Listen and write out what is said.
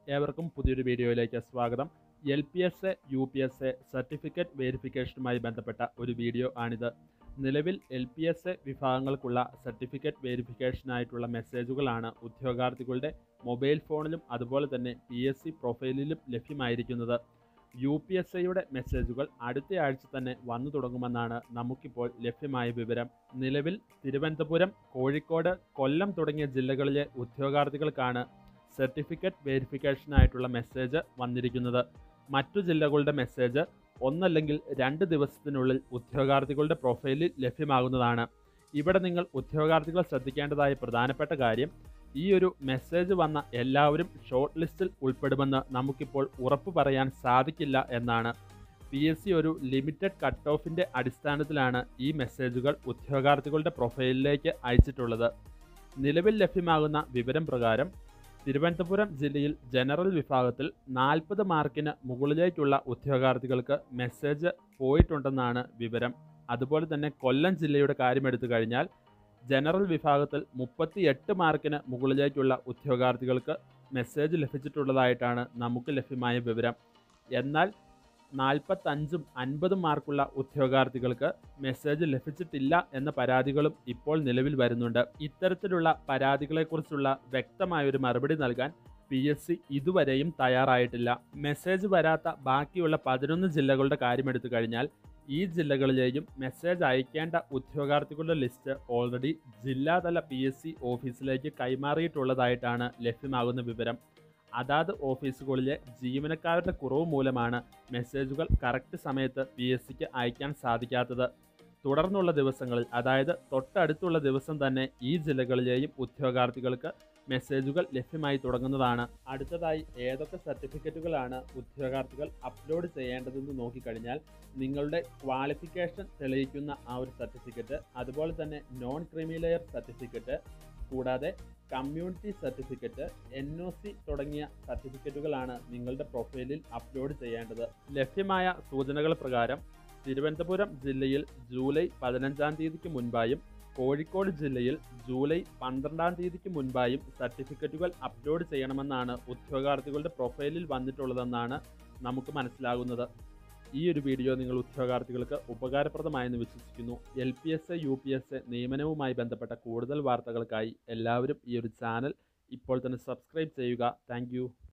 ഏവർക്കും പുതിയൊരു വീഡിയോയിലേക്ക് സ്വാഗതം L P S A U P S A certificate വെരിഫിക്കേഷനുമായി ബന്ധപ്പെട്ട ഒരു വീഡിയോ ആണിത് നിലവിൽ എൽ പി എസ് എ വിഭാഗങ്ങൾക്കുള്ള സർട്ടിഫിക്കറ്റ് വെരിഫിക്കേഷനായിട്ടുള്ള മെസ്സേജുകളാണ് ഉദ്യോഗാർത്ഥികളുടെ മൊബൈൽ ഫോണിലും അതുപോലെ തന്നെ പി എസ് സി പ്രൊഫൈലിലും ലഭ്യമായിരിക്കുന്നത് യു പി എസ് എയുടെ മെസ്സേജുകൾ അടുത്ത ആഴ്ച തന്നെ വന്നു തുടങ്ങുമെന്നാണ് നമുക്കിപ്പോൾ ലഭ്യമായ വിവരം നിലവിൽ തിരുവനന്തപുരം കോഴിക്കോട് കൊല്ലം തുടങ്ങിയ ജില്ലകളിലെ ഉദ്യോഗാർത്ഥികൾക്കാണ് സർട്ടിഫിക്കറ്റ് വെരിഫിക്കേഷനായിട്ടുള്ള മെസ്സേജ് വന്നിരിക്കുന്നത് മറ്റു ജില്ലകളുടെ മെസ്സേജ് ഒന്നല്ലെങ്കിൽ രണ്ട് ദിവസത്തിനുള്ളിൽ ഉദ്യോഗാർത്ഥികളുടെ പ്രൊഫൈലിൽ ലഭ്യമാകുന്നതാണ് ഇവിടെ നിങ്ങൾ ഉദ്യോഗാർത്ഥികൾ ശ്രദ്ധിക്കേണ്ടതായ പ്രധാനപ്പെട്ട കാര്യം ഈ ഒരു മെസ്സേജ് വന്ന എല്ലാവരും ഷോർട്ട് ലിസ്റ്റിൽ ഉൾപ്പെടുമെന്ന് നമുക്കിപ്പോൾ ഉറപ്പ് പറയാൻ സാധിക്കില്ല എന്നാണ് പി എസ് സി ഒരു ലിമിറ്റഡ് കട്ട് ഓഫിൻ്റെ അടിസ്ഥാനത്തിലാണ് ഈ മെസ്സേജുകൾ ഉദ്യോഗാർത്ഥികളുടെ പ്രൊഫൈലിലേക്ക് അയച്ചിട്ടുള്ളത് നിലവിൽ ലഭ്യമാകുന്ന വിവരം പ്രകാരം തിരുവനന്തപുരം ജില്ലയിൽ ജനറൽ വിഭാഗത്തിൽ നാൽപ്പത് മാർക്കിന് മുകളിലേക്കുള്ള ഉദ്യോഗാർത്ഥികൾക്ക് മെസ്സേജ് പോയിട്ടുണ്ടെന്നാണ് വിവരം അതുപോലെ തന്നെ കൊല്ലം ജില്ലയുടെ കാര്യമെടുത്തു കഴിഞ്ഞാൽ ജനറൽ വിഭാഗത്തിൽ മുപ്പത്തി എട്ട് മാർക്കിന് മുകളിലേക്കുള്ള ഉദ്യോഗാർത്ഥികൾക്ക് മെസ്സേജ് ലഭിച്ചിട്ടുള്ളതായിട്ടാണ് നമുക്ക് ലഭ്യമായ വിവരം എന്നാൽ നാൽപ്പത്തഞ്ചും അൻപതും മാർക്കുള്ള ഉദ്യോഗാർത്ഥികൾക്ക് മെസ്സേജ് ലഭിച്ചിട്ടില്ല എന്ന പരാതികളും ഇപ്പോൾ നിലവിൽ വരുന്നുണ്ട് ഇത്തരത്തിലുള്ള പരാതികളെക്കുറിച്ചുള്ള വ്യക്തമായൊരു മറുപടി നൽകാൻ പി എസ് സി ഇതുവരെയും തയ്യാറായിട്ടില്ല മെസ്സേജ് വരാത്ത ബാക്കിയുള്ള പതിനൊന്ന് ജില്ലകളുടെ കാര്യമെടുത്തു കഴിഞ്ഞാൽ ഈ ജില്ലകളിലെയും മെസ്സേജ് അയക്കേണ്ട ഉദ്യോഗാർത്ഥികളുടെ ലിസ്റ്റ് ഓൾറെഡി ജില്ലാതല പി എസ് സി ഓഫീസിലേക്ക് കൈമാറിയിട്ടുള്ളതായിട്ടാണ് ലഭ്യമാകുന്ന വിവരം അതാത് ഓഫീസുകളിലെ ജീവനക്കാരുടെ കുറവ് മൂലമാണ് മെസ്സേജുകൾ കറക്റ്റ് സമയത്ത് പി എസ് സിക്ക് അയക്കാൻ സാധിക്കാത്തത് തുടർന്നുള്ള ദിവസങ്ങളിൽ അതായത് തൊട്ടടുത്തുള്ള ദിവസം തന്നെ ഈ ജില്ലകളിലെയും ഉദ്യോഗാർത്ഥികൾക്ക് മെസ്സേജുകൾ ലഭ്യമായി തുടങ്ങുന്നതാണ് അടുത്തതായി ഏതൊക്കെ സർട്ടിഫിക്കറ്റുകളാണ് ഉദ്യോഗാർത്ഥികൾ അപ്ലോഡ് ചെയ്യേണ്ടതെന്ന് നോക്കിക്കഴിഞ്ഞാൽ നിങ്ങളുടെ ക്വാളിഫിക്കേഷൻ തെളിയിക്കുന്ന ആ ഒരു സർട്ടിഫിക്കറ്റ് അതുപോലെ തന്നെ നോൺ ക്രീമി ലെയർ സർട്ടിഫിക്കറ്റ് കൂടാതെ community certificate N O C തുടങ്ങിയ സർട്ടിഫിക്കറ്റുകളാണ് നിങ്ങളുടെ പ്രൊഫൈലിൽ അപ്ലോഡ് ചെയ്യേണ്ടത് ലഭ്യമായ സൂചനകൾ പ്രകാരം തിരുവനന്തപുരം ജില്ലയിൽ ജൂലൈ പതിനഞ്ചാം തീയതിക്ക് മുൻപായും കോഴിക്കോട് ജില്ലയിൽ ജൂലൈ പന്ത്രണ്ടാം തീയതിക്ക് മുൻപായും സർട്ടിഫിക്കറ്റുകൾ അപ്ലോഡ് ചെയ്യണമെന്നാണ് ഉദ്യോഗാർത്ഥികളുടെ പ്രൊഫൈലിൽ വന്നിട്ടുള്ളതെന്നാണ് നമുക്ക് മനസ്സിലാകുന്നത് ഈ ഒരു വീഡിയോ നിങ്ങൾ ഉദ്യോഗാർത്ഥികൾക്ക് ഉപകാരപ്രദമായെന്ന് വിശ്വസിക്കുന്നു L P S A U P S A നിയമനവുമായി ബന്ധപ്പെട്ട കൂടുതൽ വാർത്തകൾക്കായി എല്ലാവരും ഈ ഒരു ചാനൽ ഇപ്പോൾ തന്നെ സബ്സ്ക്രൈബ് ചെയ്യുക താങ്ക്